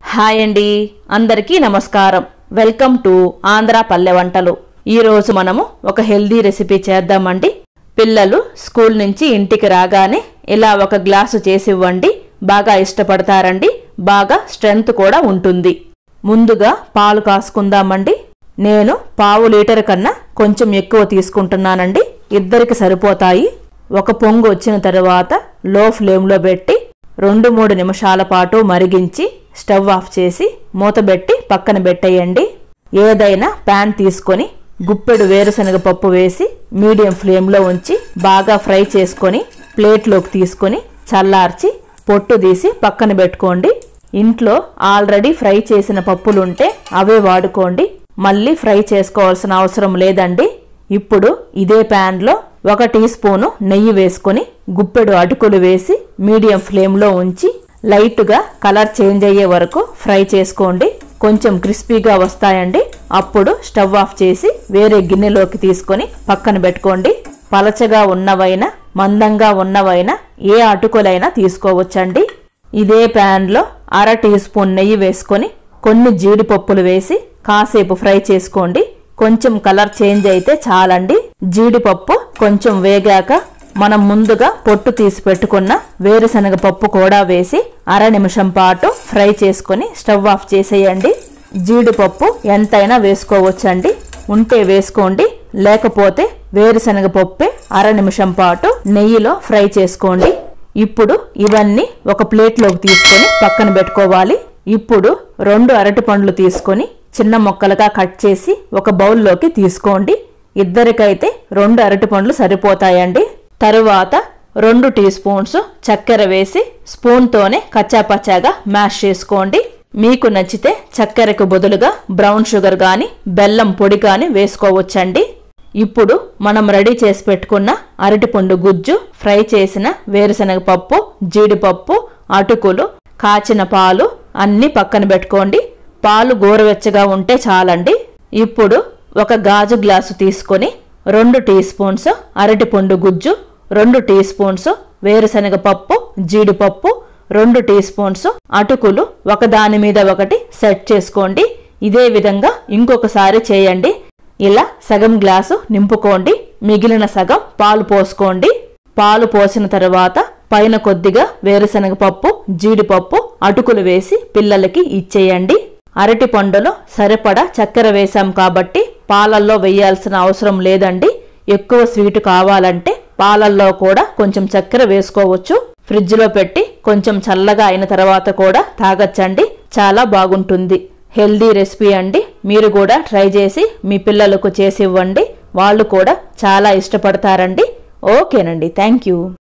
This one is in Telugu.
హాయ్ అండి అందరికీ నమస్కారం వెల్కమ్ టు ఆంధ్ర పల్లె వంటలు ఈరోజు మనము ఒక హెల్దీ రెసిపీ చేద్దామండి పిల్లలు స్కూల్ నుంచి ఇంటికి రాగానే ఇలా ఒక గ్లాసు చేసి ఇవ్వండి బాగా ఇష్టపడతారండి బాగా స్ట్రెంగ్త్ కూడా ఉంటుంది ముందుగా పాలు కాసుకుందామండి నేను పావు లీటర్ కన్నా కొంచెం ఎక్కువ తీసుకుంటున్నానండి ఇద్దరికి సరిపోతాయి ఒక పొంగు వచ్చిన తరువాత లో ఫ్లేమ్లో పెట్టి రెండు మూడు నిమిషాల పాటు మరిగించి స్టవ్ ఆఫ్ చేసి మూతబెట్టి పక్కన పెట్టేయండి ఏదైనా ప్యాన్ తీసుకొని గుప్పెడు వేరుశనగ పప్పు వేసి మీడియం ఫ్లేమ్లో ఉంచి బాగా ఫ్రై చేసుకొని ప్లేట్లోకి తీసుకొని చల్లార్చి పొట్టు తీసి పక్కన పెట్టుకోండి ఇంట్లో ఆల్రెడీ ఫ్రై చేసిన పప్పులుంటే అవే వాడుకోండి మళ్ళీ ఫ్రై చేసుకోవాల్సిన అవసరం లేదండి ఇప్పుడు ఇదే ప్యాన్లో ఒక టీ స్పూను నెయ్యి వేసుకొని గుప్పెడు అటుకులు వేసి మీడియం ఫ్లేమ్లో ఉంచి లైట్గా కలర్ చేంజ్ అయ్యే వరకు ఫ్రై చేసుకోండి కొంచెం క్రిస్పీగా వస్తాయండి అప్పుడు స్టవ్ ఆఫ్ చేసి వేరే గిన్నెలోకి తీసుకొని పక్కన పెట్టుకోండి పలచగా ఉన్నవైనా మందంగా ఉన్నవైనా ఏ అటుకులైనా తీసుకోవచ్చండి ఇదే ప్యాన్లో అర టీ స్పూన్ నెయ్యి వేసుకొని కొన్ని జీడిపప్పులు వేసి కాసేపు ఫ్రై చేసుకోండి కొంచెం కలర్ చేంజ్ అయితే చాలండి జీడిపప్పు కొంచెం వేగాక మనం ముందుగా పొట్టు తీసి పెట్టుకున్న వేరుశనగ పప్పు కూడా వేసి అర నిమిషం పాటు ఫ్రై చేసుకొని స్టవ్ ఆఫ్ చేసేయండి జీడిపప్పు ఎంతైనా వేసుకోవచ్చండి ఉంటే వేసుకోండి లేకపోతే వేరుశనగ పప్పే అర నిమిషం పాటు నెయ్యిలో ఫ్రై చేసుకోండి ఇప్పుడు ఇవన్నీ ఒక ప్లేట్లోకి తీసుకొని పక్కన పెట్టుకోవాలి ఇప్పుడు రెండు అరటి పండ్లు తీసుకొని చిన్న ముక్కలుగా కట్ చేసి ఒక బౌల్లోకి తీసుకోండి ఇద్దరికైతే రెండు అరటి పండ్లు సరిపోతాయండి తరువాత రెండు టీ స్పూన్స్ చక్కెర వేసి స్పూన్తోనే కచ్చాపచ్చాగా మ్యాష్ చేసుకోండి మీకు నచ్చితే చక్కెరకు బదులుగా బ్రౌన్ షుగర్ కానీ బెల్లం పొడి కానీ వేసుకోవచ్చండి ఇప్పుడు మనం రెడీ చేసి పెట్టుకున్న అరటిపండు గుజ్జు ఫ్రై చేసిన వేరుశనగ పప్పు జీడిపప్పు అటుకులు కాచిన పాలు అన్నీ పక్కన పెట్టుకోండి పాలు గోరువెచ్చగా ఉంటే చాలండి ఇప్పుడు ఒక గాజు గ్లాసు తీసుకొని రెండు టీ స్పూన్స్ అరటిపండు గుజ్జు రెండు టీ స్పూన్స్ వేరుశనగ పప్పు జీడిపప్పు రెండు టీ స్పూన్స్ అటుకులు ఒకదాని మీద ఒకటి సెట్ చేసుకోండి ఇదే విధంగా ఇంకొకసారి చేయండి ఇలా సగం గ్లాసు నింపుకోండి మిగిలిన సగం పాలు పోసుకోండి పాలు పోసిన తర్వాత పైన కొద్దిగా వేరుశనగ పప్పు జీడిపప్పు అటుకులు వేసి పిల్లలకి ఇచ్చేయండి అరటి పండులో సరిపడా చక్కెర వేశాం కాబట్టి పాలల్లో వేయాల్సిన అవసరం లేదండి ఎక్కువ స్వీట్ కావాలంటే పాలల్లో కూడా కొంచెం చక్కెర వేసుకోవచ్చు ఫ్రిడ్జ్లో పెట్టి కొంచెం చల్లగా అయిన తర్వాత కూడా తాగొచ్చండి చాలా బాగుంటుంది హెల్దీ రెసిపీ అండి మీరు కూడా ట్రై చేసి మీ పిల్లలకు చేసి ఇవ్వండి వాళ్ళు కూడా చాలా ఇష్టపడతారండి ఓకేనండి థ్యాంక్ యూ